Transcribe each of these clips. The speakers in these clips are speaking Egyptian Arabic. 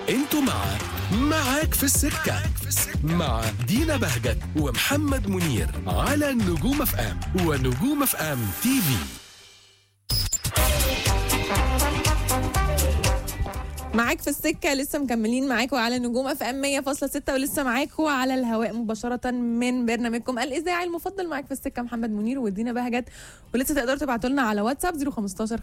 انتوا مع معاك في السكة مع دينا بهجت ومحمد منير على نجوم اف ام ونجوم اف ام تي في معاك في السكة لسه مكملين معاكم على نجوم اف ام 100.6 ولسه معاكم على الهواء مباشرة من برنامجكم الإذاعي المفضل معاك في السكة محمد منير ودينا بهجت ولسه تقدروا تبعتوا لنا على واتساب 015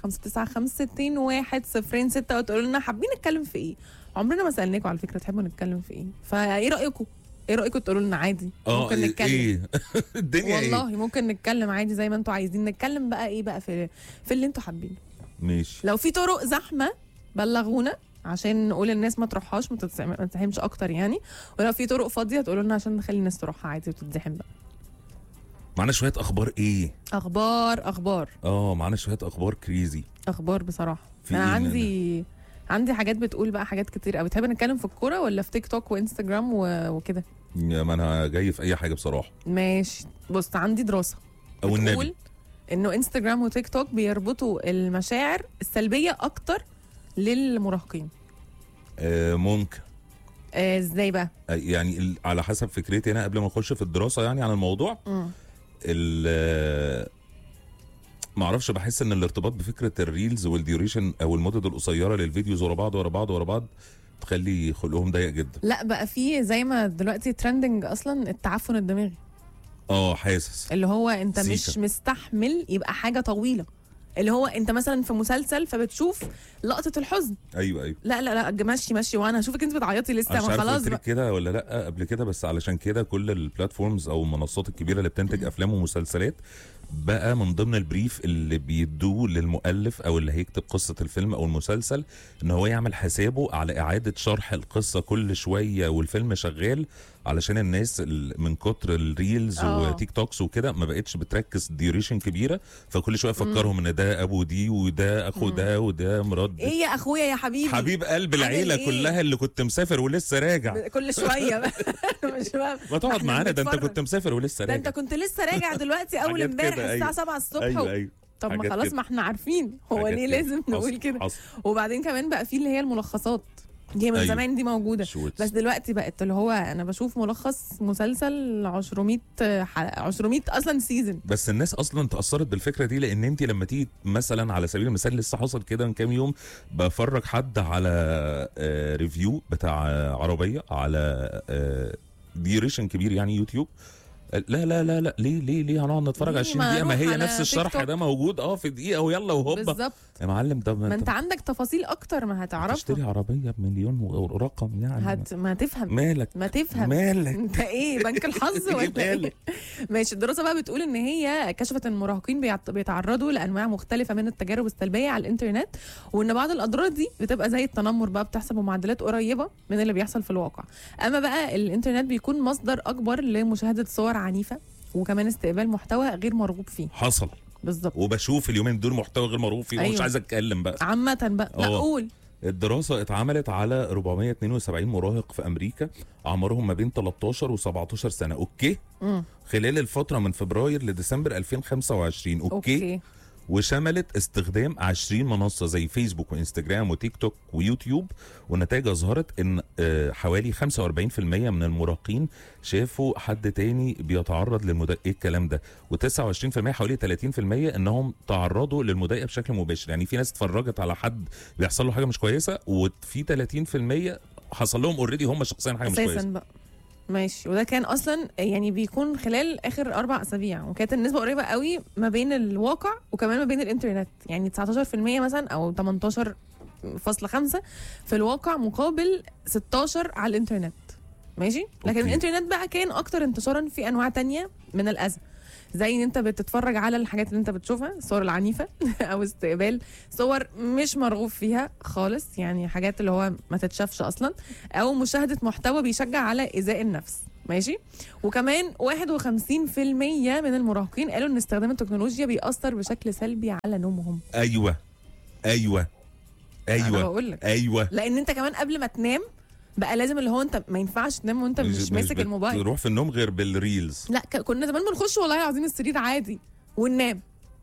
59 61 06 وتقولوا لنا حابين نتكلم في ايه عمرنا ما سألناكم على فكرة تحبوا نتكلم في ايه فايه رأيكم ايه رأيكم تقولوا لنا عادي ممكن نتكلم ايه الدنيا والله ايه ممكن نتكلم عادي زي ما انتوا عايزين نتكلم بقى ايه بقى في في اللي انتوا حابينه ماشي لو في طرق زحمه بلغونا عشان نقول الناس ما تروحهاش ما تتزحم- ما تتزحمش اكتر يعني ولو في طرق فاضيه تقولوا لنا عشان نخلي الناس تروحها عادي وتتزحم بقى معانا شويه اخبار ايه اخبار اخبار اه معانا شويه اخبار كريزي اخبار بصراحه في انا إيه عندي عندي حاجات بتقول بقى حاجات كتير قوي بتحب نتكلم في الكوره ولا في تيك توك وانستجرام و- وكده يا ما انا جاي في اي حاجه بصراحه ماشي بص عندي دراسه او بتقول النبي انه انستجرام وتيك توك بيربطوا المشاعر السلبيه اكتر للمراهقين آه ممكن آه، ازاي بقى آه، يعني ال- على حسب فكرتي انا قبل ما نخش في الدراسه يعني عن الموضوع مم. ال ما اعرفش بحس ان الارتباط بفكره الريلز والديوريشن او المدد القصيره للفيديوز ورا بعض ورا بعض ورا بعض تخلي خلقهم ضيق جدا لا بقى في زي ما دلوقتي ترندنج اصلا التعفن الدماغي اه حاسس اللي هو انت مش سيكا. مستحمل يبقى حاجه طويله اللي هو انت مثلا في مسلسل فبتشوف لقطه الحزن ايوه ايوه لا لا لا مشي مشي وانا هشوفك انت بتعيطي لسه انا مش ما عارف خلاص قلت لك بقى كده ولا لا قبل كده بس علشان كده كل البلاتفورمز او المنصات الكبيره اللي بتنتج افلام ومسلسلات بقى من ضمن البريف اللي بيدوه للمؤلف او اللي هيكتب قصه الفيلم او المسلسل ان هو يعمل حسابه على اعاده شرح القصه كل شويه والفيلم شغال علشان الناس ال- من كتر الريلز آه. وتيك توكس وكده ما بقتش بتركز ديوريشن كبيره فكل شويه فكرهم ان ده ابو دي وده اخو ده وده مرات ده. ايه يا اخويا يا حبيبي حبيب قلب عامل العيله إيه؟ كلها اللي كنت مسافر ولسه راجع كل شويه بقى مش فاهم ما تقعد إحنا معانا ده انت بنتفرج. كنت مسافر ولسه ده انت راجع كنت لسه راجع دلوقتي اول حاجات امبارح كده، الساعه أيوة. 7 الصبح ايوه و... ايوه طب ما حاجات خلاص كده. ما احنا عارفين هو حاجات ليه كده. لازم نقول حصل- كده حصل. وبعدين كمان بقى في اللي هي الملخصات دي من أيوة. زمان دي موجوده شوتس. بس دلوقتي بقت اللي هو انا بشوف ملخص مسلسل 200 حلقه 200 اصلا سيزون بس الناس اصلا تاثرت بالفكره دي لان انت لما تيجي مثلا على سبيل المثال لسه حصل كده من كام يوم بفرج حد على آه، ريفيو بتاع آه، عربيه على آه، ديوريشن كبير يعني يوتيوب لا لا لا لا ليه ليه ليه هنقعد نتفرج ليه 20 ما دقيقه ما أروح هي على نفس تيك الشرح توك؟ ده موجود اه في دقيقه ويلا وهوبا بالظبط يا معلم طب ما انت انت عندك تفاصيل اكتر ما هتعرفها تشتري عربيه بمليون ورقم يعني هت ما تفهم مالك ما تفهم مالك انت ايه بنك الحظ ولا ايه مالك؟ ماشي الدراسه بقى بتقول ان هي كشفت ان المراهقين بيعت- بيتعرضوا لانواع مختلفه من التجارب السلبيه على الانترنت وان بعض الاضرار دي بتبقى زي التنمر بقى بتحصل بمعدلات قريبه من اللي بيحصل في الواقع اما بقى الانترنت بيكون مصدر اكبر لمشاهده صور عنيفه وكمان استقبال محتوى غير مرغوب فيه حصل بالظبط وبشوف اليومين دول محتوى غير مرغوب فيه ومش أيوة. عايز اتكلم بقى عامه بقى لا اه. قول الدراسة اتعملت على 472 مراهق في أمريكا عمرهم ما بين 13 و 17 سنة أوكي مم. خلال الفترة من فبراير لديسمبر 2025 أوكي, أوكي. اوكي وشملت استخدام 20 منصة زي فيسبوك وإنستجرام وتيك توك ويوتيوب والنتائج أظهرت إن آه، حوالي 45% من المراهقين شافوا حد تاني بيتعرض للمضايقة إيه الكلام ده و29% حوالي 30% إنهم تعرضوا للمضايقة بشكل مباشر يعني في ناس اتفرجت على حد بيحصل له حاجة مش كويسة وفي 30% حصل لهم اوريدي هم شخصيا حاجة مش اساسا كويسة بقى ماشي وده كان اصلا يعني بيكون خلال اخر اربع اسابيع وكانت النسبه قريبه قوي ما بين الواقع وكمان ما بين الانترنت يعني 19% مثلا او 18.5 في الواقع مقابل 16 على الانترنت ماشي لكن أوكي. الانترنت بقى كان اكتر انتشارا في انواع تانية من الاذى زي ان انت بتتفرج على الحاجات اللي انت بتشوفها الصور العنيفه او استقبال صور مش مرغوب فيها خالص يعني حاجات اللي هو ما تتشافش اصلا او مشاهده محتوى بيشجع على ايذاء النفس ماشي وكمان 51% من المراهقين قالوا ان استخدام التكنولوجيا بيأثر بشكل سلبي على نومهم أيوة أيوة انا أيوة بقول لك أيوة لان انت كمان قبل ما تنام بقى لازم اللي هو انت ما ينفعش تنام وانت مش, ماسك الموبايل تروح في النوم غير بالريلز لا ك- كنا زمان بنخش والله العظيم السرير عادي وننام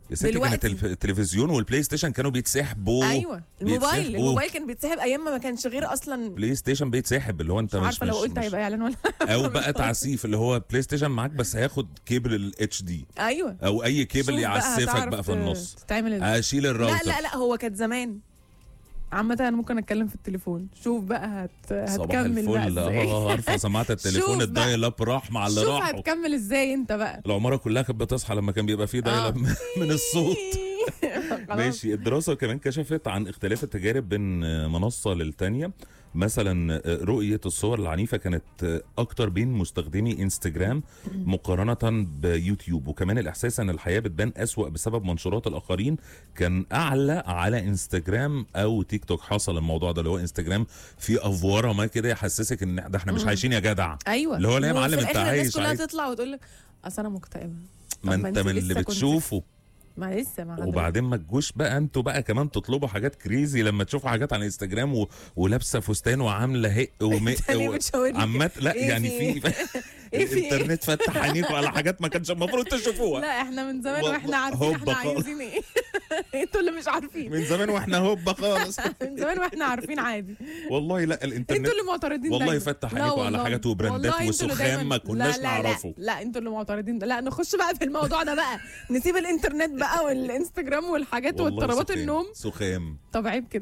يا ستي كانت دلوقتي. الف- التلفزيون والبلاي ستيشن كانوا بيتسحبوا ايوه الموبايل بيتسحبوا. الموبايل كان بيتسحب ايام ما كانش غير اصلا بلاي ستيشن بيتسحب اللي هو انت مش مش عارفه لو مش- قلت مش- هيبقى اعلان ولا او بقى تعسيف اللي هو بلاي ستيشن معاك بس هياخد كيبل الاتش دي ايوه او اي كيبل شوف بقى يعسفك هتعرف بقى في ت- النص تتعمل ازاي اشيل لا الراوتر لا لا هو كانت زمان عامة انا ممكن اتكلم في التليفون شوف بقى هت... صباح هتكمل بقى الفل ازاي اه ارفع سماعه التليفون شوف بقى. الدايل اب راح مع اللي شوف راحوا هتكمل ازاي انت بقى العماره كلها كانت بتصحى لما كان بيبقى فيه دايل آه. اب من الصوت خلاص. ماشي الدراسة كمان كشفت عن اختلاف التجارب بين منصة للتانية مثلا رؤية الصور العنيفة كانت أكتر بين مستخدمي انستجرام مقارنة بيوتيوب وكمان الإحساس أن الحياة بتبان أسوأ بسبب منشورات الآخرين كان أعلى على انستجرام أو تيك توك حصل الموضوع ده اللي هو انستجرام في أفوارة ما كده يحسسك إن ده احنا مش عايشين يا جدع ايوه اللي هو لا يا وفي معلم انت الآخر الناس عايش كلها عايش تطلع وتقول لك اصل انا مكتئبه ما طب ما انت انت من اللي لسه كنت- بتشوفه ما لسه ما حضرتك. وبعدين ما تجوش بقى انتوا بقى كمان تطلبوا حاجات كريزي لما تشوفوا حاجات على انستجرام و... ولابسه فستان وعامله هق ومق انت ليه و... بتشاورني عمات لا إيه يعني في في إيه في إيه؟ الانترنت فتح عينيكوا على حاجات ما كانش المفروض تشوفوها لا احنا من زمان والله واحنا عارفين هوبا احنا خالص. عايزين ايه انتوا اللي مش عارفين من زمان واحنا هوبا خالص من زمان واحنا عارفين عادي والله لا انتوا الانترنت اللي معترضين والله دايما. فتح لا عينيكوا على والله. حاجات وبراندات والله انتوا اللي وسخام دايما- ما كناش لا لا نعرفه. لا, لا انتوا اللي معترضين لا نخش بقى في الموضوع ده بقى نسيب الانترنت بقى والانستجرام والحاجات والله واضطرابات سخام. النوم سخام طب عيب كده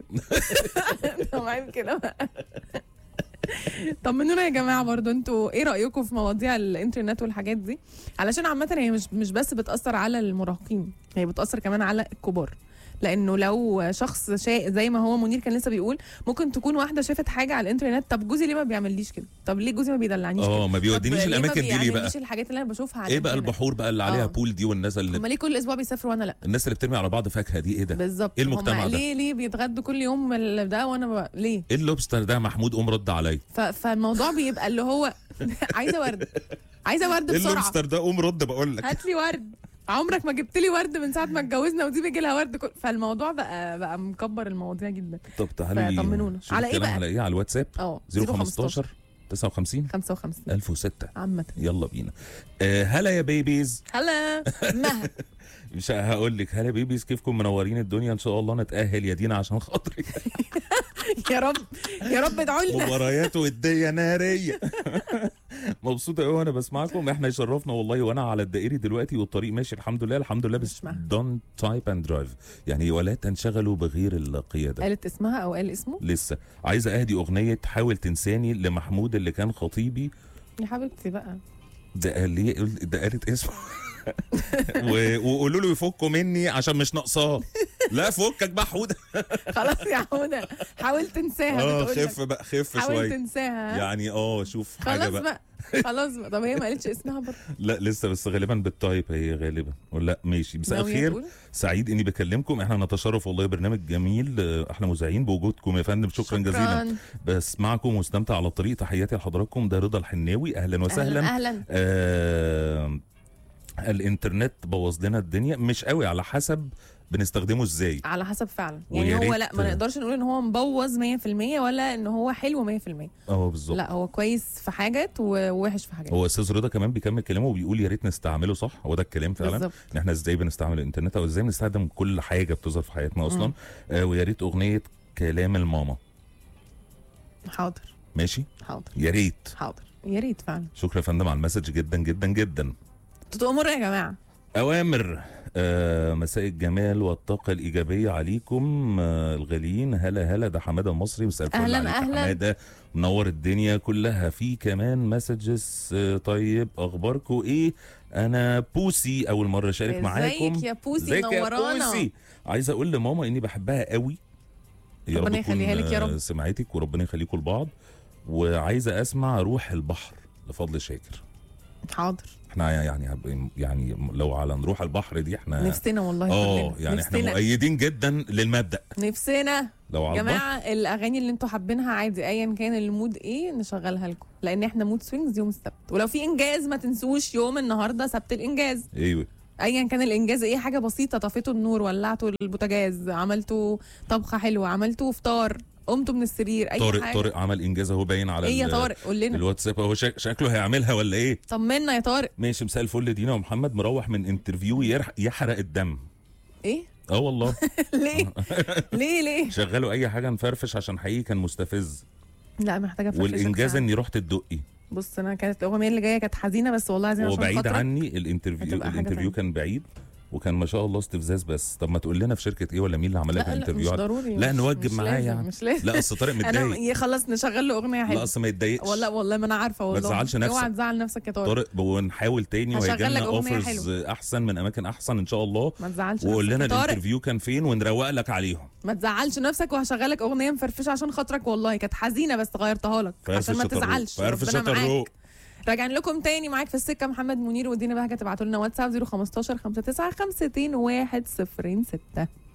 طب عيب كده بقى طمنونا يا جماعه برضو انتوا ايه رايكم في مواضيع الانترنت والحاجات دي علشان عامه هي مش مش بس بتاثر على المراهقين هي بتاثر كمان على الكبار لانه لو شخص شيء زي ما هو منير كان لسه بيقول ممكن تكون واحده شافت حاجه على الانترنت طب جوزي ليه ما بيعمليش كده طب ليه جوزي ما بيدلعنيش كده اه ما بيودينيش طب ليه الاماكن دي ليه بقى بيعمليش الحاجات اللي انا بشوفها على ايه بقى الإنترنت؟ البحور بقى اللي عليها آه. بول دي والناس اللي هما ليه كل اسبوع بيسافروا وانا لا الناس اللي بترمي على بعض فاكهه دي ايه ده بالظبط إيه المجتمع هما ده؟ ليه ليه بيتغدوا كل يوم ال- ده وانا ب... ليه ايه اللوبستر ده محمود قوم رد عليا ف... فالموضوع بيبقى اللي هو عايزه ورد عايزه ورد ايه بسرعه اللوبستر ده قوم رد بقول لك هات لي ورد عمرك ما جبت لي ورد من ساعه ما اتجوزنا ودي بيجي لها ورد كل... فالموضوع بقى بقى مكبر المواضيع جدا طب تعالي فطمنونا. شوف على إيه الكلام بقى؟ على ايه على الواتساب اه 015 59 55 1006 عامة يلا بينا آه هلا يا بيبيز هلا مها مش هقول لك هلا بيبيز كيفكم منورين الدنيا ان شاء الله نتاهل يا دينا عشان خاطري يا رب يا رب ادعوا لنا مباريات وديه ناريه مبسوطه قوي وانا بسمعكم احنا يشرفنا والله وانا على الدائري دلوقتي والطريق ماشي الحمد لله الحمد لله بس اسمع. دون تايب اند درايف يعني ولا تنشغلوا بغير القياده قالت اسمها او قال اسمه لسه عايزه اهدي اغنيه حاول تنساني لمحمود اللي كان خطيبي يا حبيبتي بقى ده قال لي ده قالت اسمه و- وقولوا له يفكوا مني عشان مش ناقصاه لا فكك بقى حوده خلاص يا حوده حاول تنساها اه بتقول خف بقى خف حاول شويه تنساها يعني اه شوف حاجه خلاص بقى بقى خلاص بقى طب هي ما قالتش اسمها برضه لا لسه بس غالبا بالتايب هي غالبا ولا ماشي مساء ناوية الخير تقول؟ سعيد اني بكلمكم احنا نتشرف والله برنامج جميل آه، احلى مذيعين بوجودكم يا فندم شكرا, جزيلا بسمعكم ومستمتع على الطريق تحياتي لحضراتكم ده رضا الحناوي اهلا وسهلا اهلا اهلا آه الانترنت بوظ لنا الدنيا مش قوي على حسب بنستخدمه ازاي على حسب فعلا يعني ويا هو ريت- لا ما نقدرش نقول ان هو مبوظ 100% ولا ان هو حلو 100% اه بالظبط لا هو كويس في حاجات ووحش في حاجات هو استاذ رضا كمان بيكمل كلامه وبيقول يا ريت نستعمله صح هو ده الكلام فعلا بالظبط ان احنا ازاي بنستعمل الانترنت او ازاي بنستخدم كل حاجه بتظهر في حياتنا اصلا مم. آه ويا ريت اغنيه كلام الماما حاضر ماشي حاضر يا ريت حاضر يا ريت فعلا شكرا يا فندم على المسج جدا جدا جدا تتأمروا يا جماعه اوامر آه مساء الجمال والطاقه الايجابيه عليكم آه الغاليين هلا هلا ده حماده المصري مساء الفل أهلاً، عليك يا أهلاً. حماده منور الدنيا كلها في كمان مسجز آه طيب اخباركم ايه انا بوسي اول مره اشارك معاكم ازيك يا بوسي ازيك يا منورانا بوسي عايز اقول لماما اني بحبها قوي يا ربنا رب تكون، يخليها لك يا رب. آه، سمعتك وربنا يخليكم لبعض وعايزه اسمع روح البحر لفضل شاكر حاضر احنا يعني هب- يعني لو على نروح البحر دي احنا نفسنا والله اه كلنا. يعني احنا نفسنا مؤيدين جدا للمبدا نفسنا لو يا على البحر جماعه الاغاني اللي انتوا حابينها عادي ايا كان المود ايه نشغلها لكم لان احنا مود سوينجز يوم السبت ولو في انجاز ما تنسوش يوم النهارده سبت الانجاز ايوه ايا كان الانجاز ايه حاجه بسيطه طفيتوا النور ولعتوا البوتاجاز عملتوا طبخه حلوه عملتوا فطار قمتوا من السرير اي طارق حاجه طارق عمل انجاز اهو باين على ايه يا ال- طارق قول لنا الواتساب اهو شك- شكله هيعملها ولا ايه طمنا يا طارق ماشي مساء الفل دينا ومحمد مروح من انترفيو يرح- يحرق الدم ايه اه والله ليه ليه ليه شغلوا اي حاجه نفرفش عشان حقيقي كان مستفز لا محتاجه أفرفشك والانجاز ساعة. اني رحت الدقي بص انا كانت الاغنيه اللي جايه كانت حزينه بس والله عايزين عشان وبعيد خاطرك. عني الانترفيو هتبقى حاجة الانترفيو تانية. كان بعيد وكان ما شاء الله استفزاز بس طب ما تقول لنا في شركه ايه ولا مين اللي عمل لك لا لا مش الانترفيو ضروري لا مش- نوجب مش معاه لازم، يعني مش لازم لا اصل طارق انا متضايق ي- خلاص نشغل له اغنيه لا حلوه اصل ما يتضايقش والله والله ما انا عارفه والله تزعلش نفسك. اوعى تزعل نفسك يا طارق طارق ونحاول تاني هشغل وهيجي لك لنا أغنية اوفرز احسن من اماكن احسن ان شاء الله ما تزعلش وقول نفسك لنا يا طارق الانترفيو كان فين ونروق لك عليهم ما تزعلش نفسك وهشغل لك اغنيه مفرفشه عشان خاطرك والله كانت حزينه بس غيرتها لك فرف عشان ما الشطروق. تزعلش فرف ربنا معاك الشطروق. راجعين لكم تاني معاك في السكه محمد منير ودينا بهجه تبعتوا لنا واتساب 015 59 52 1 0 6